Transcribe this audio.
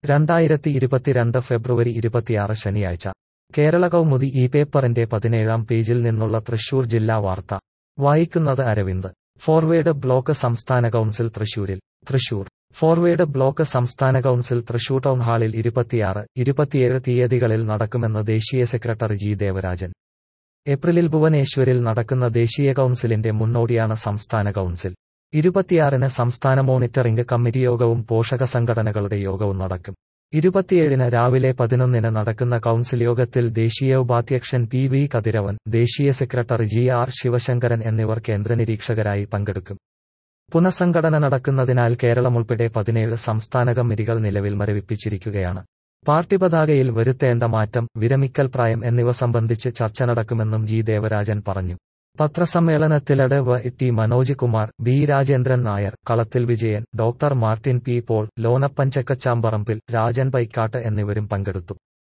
രണ്ടായിരത്തി ഇരുപത്തിരണ്ട് ഫെബ്രുവരി ഇരുപത്തിയാറ് ശനിയാഴ്ച കേരള കൗമുദി ഈ പേപ്പറിന്റെ പതിനേഴാം പേജിൽ നിന്നുള്ള തൃശൂർ ജില്ലാ വാർത്ത വായിക്കുന്നത് അരവിന്ദ് ഫോർവേഡ് ബ്ലോക്ക് സംസ്ഥാന കൗൺസിൽ തൃശൂരിൽ തൃശൂർ ഫോർവേഡ് ബ്ലോക്ക് സംസ്ഥാന കൗൺസിൽ തൃശൂർ ടൗൺ ഹാളിൽ ഇരുപത്തിയാറ് ഇരുപത്തിയേഴ് തീയതികളിൽ നടക്കുമെന്ന് ദേശീയ സെക്രട്ടറി ജി ദേവരാജൻ ഏപ്രിലിൽ ഭുവനേശ്വരിൽ നടക്കുന്ന ദേശീയ കൗൺസിലിന്റെ മുന്നോടിയാണ് സംസ്ഥാന കൗൺസിൽ ഇരുപത്തിയാറിന് സംസ്ഥാന മോണിറ്ററിംഗ് കമ്മിറ്റി യോഗവും പോഷക സംഘടനകളുടെ യോഗവും നടക്കും ഇരുപത്തിയേഴിന് രാവിലെ പതിനൊന്നിന് നടക്കുന്ന കൗൺസിൽ യോഗത്തിൽ ദേശീയ ഉപാധ്യക്ഷൻ പി വി കതിരവൻ ദേശീയ സെക്രട്ടറി ജി ആർ ശിവശങ്കരൻ എന്നിവർ കേന്ദ്ര നിരീക്ഷകരായി പങ്കെടുക്കും പുനഃസംഘടന നടക്കുന്നതിനാൽ കേരളമുൾപ്പെടെ പതിനേഴ് സംസ്ഥാന കമ്മിറ്റികൾ നിലവിൽ മരവിപ്പിച്ചിരിക്കുകയാണ് പാർട്ടി പതാകയിൽ വരുത്തേണ്ട മാറ്റം വിരമിക്കൽ പ്രായം എന്നിവ സംബന്ധിച്ച് ചർച്ച നടക്കുമെന്നും ജി ദേവരാജൻ പറഞ്ഞു പത്രസമ്മേളനത്തിലട് വ T Manoj Kumar B Rajendran Nair Kalathil Vijayan doctor Martin P Paul Lonappan Chekkachamparambil Rajan Paikkat എന്നിവരും പങ്കെടുത്തു